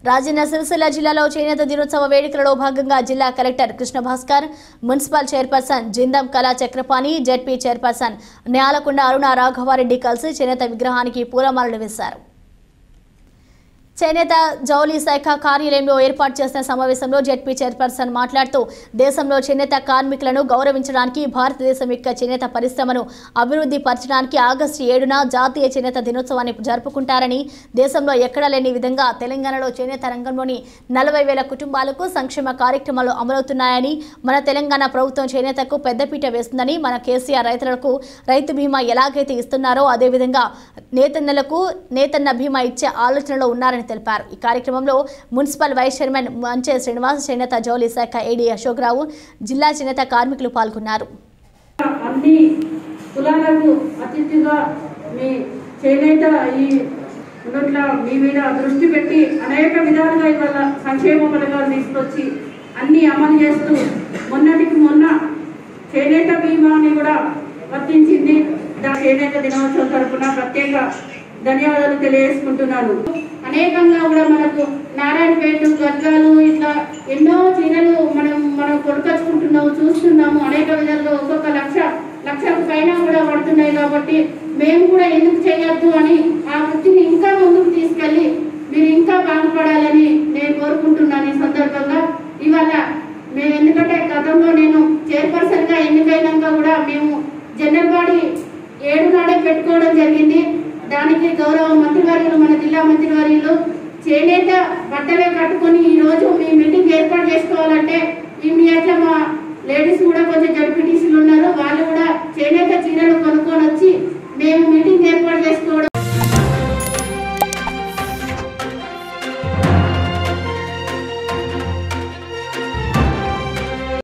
రాజన్న సిరిసిల్ల జిల్లాలో చేనేత దినోత్సవ వేడుకలలో భాగంగా జిల్లా collector Krishna Bhaskar municipal chairperson Jindam Kala Chakrapani ZP chairperson Nyalakonda Aruna Raghava Reddy కలిసి చేనేత విగ్రహానికి పూలమాలలు వేశారు చేనేత జౌలి శాఖ కార్యాలయంలో ఏర్పాటు చేసిన సమావేశంలో జెడ్పీ చైర్పర్సన్ మాట్లాడుతూ దేశంలో చేనేత కార్మికులను గౌరవించడానికి భారతదేశం యొక్క చేనేత పరిశ్రమను అభివృద్ధి పరచడానికి ఆగస్టు ఏడున జాతీయ చేనేత దినోత్సవాన్ని జరుపుకుంటారని దేశంలో ఎక్కడా లేని విధంగా తెలంగాణలో చేనేత రంగంలోని నలభై వేల కుటుంబాలకు సంక్షేమ కార్యక్రమాలు అమలవుతున్నాయని మన తెలంగాణ ప్రభుత్వం చేనేతకు పెద్దపీట వేస్తుందని మన కేసీఆర్ రైతులకు రైతు బీమా ఎలాగైతే ఇస్తున్నారో అదేవిధంగా నేతన్నలకు నేతన్న బీమా ఇచ్చే ఆలోచనలో ఉన్నారని తెలిపారు ఈ కార్యక్రమంలో మున్సిపల్ వైస్ చైర్మన్ మంచే శ్రీనివాస్ చేనేత జౌలి శాఖ ఏడీ అశోక్ రావు జిల్లా చేనేత కార్మికులు పాల్గొన్నారు అన్ని కులాలకు అతిథిగా మీ చేనేత ఈ ఉన్నట్ల మీ మీద దృష్టి పెట్టి అనేక విధాలుగా ఇవాళ సంక్షేమ పథకాలు తీసుకొచ్చి అన్ని అమలు చేస్తూ మొన్నటికి మొన్న చేనేత బీమాని కూడా వర్తించింది దా చేనేత దినోత్సవం తరపున ప్రత్యేక ధన్యవాదాలు తెలియజేసుకుంటున్నాను అనేకంగా కూడా మనకు నారాయణపేట గద్వాలు ఇట్లా ఎన్నో చీరలు మనం మనం కొనుకొచ్చుకుంటున్నాము చూస్తున్నాము అనేక విధాలుగా ఒక్కొక్క లక్ష లక్షకు పైన కూడా పడుతున్నాయి కాబట్టి మేము కూడా ఎందుకు చేయొద్దు అని ఆ వృత్తిని ఇంకా ముందుకు తీసుకెళ్ళి మీరు ఇంకా బాగుపడాలని నేను కోరుకుంటున్నాను ఈ సందర్భంగా ఇవాళ మేము ఎందుకంటే గతంలో నేను చైర్పర్సన్ గా ఎన్నికైనాక కూడా మేము జనరల్ బాడీ ఏడు నాడే పెట్టుకోవడం జరిగింది దానికి గౌరవ మంత్రివర్యులు మన జిల్లా మంత్రివర్యులు చేనేత బట్టలే కట్టుకొని ఈ రోజు మీ మీటింగ్ ఏర్పాటు చేసుకోవాలంటే ఇమీడియట్ గా మా లేడీస్ కూడా కొంచెం జడ్పీటీసీలు ఉన్నారు వాళ్ళు కూడా చేనేత చీరలు కొనుక్కొని వచ్చి మేము మీటింగ్ ఏర్పాటు చేసుకోవడం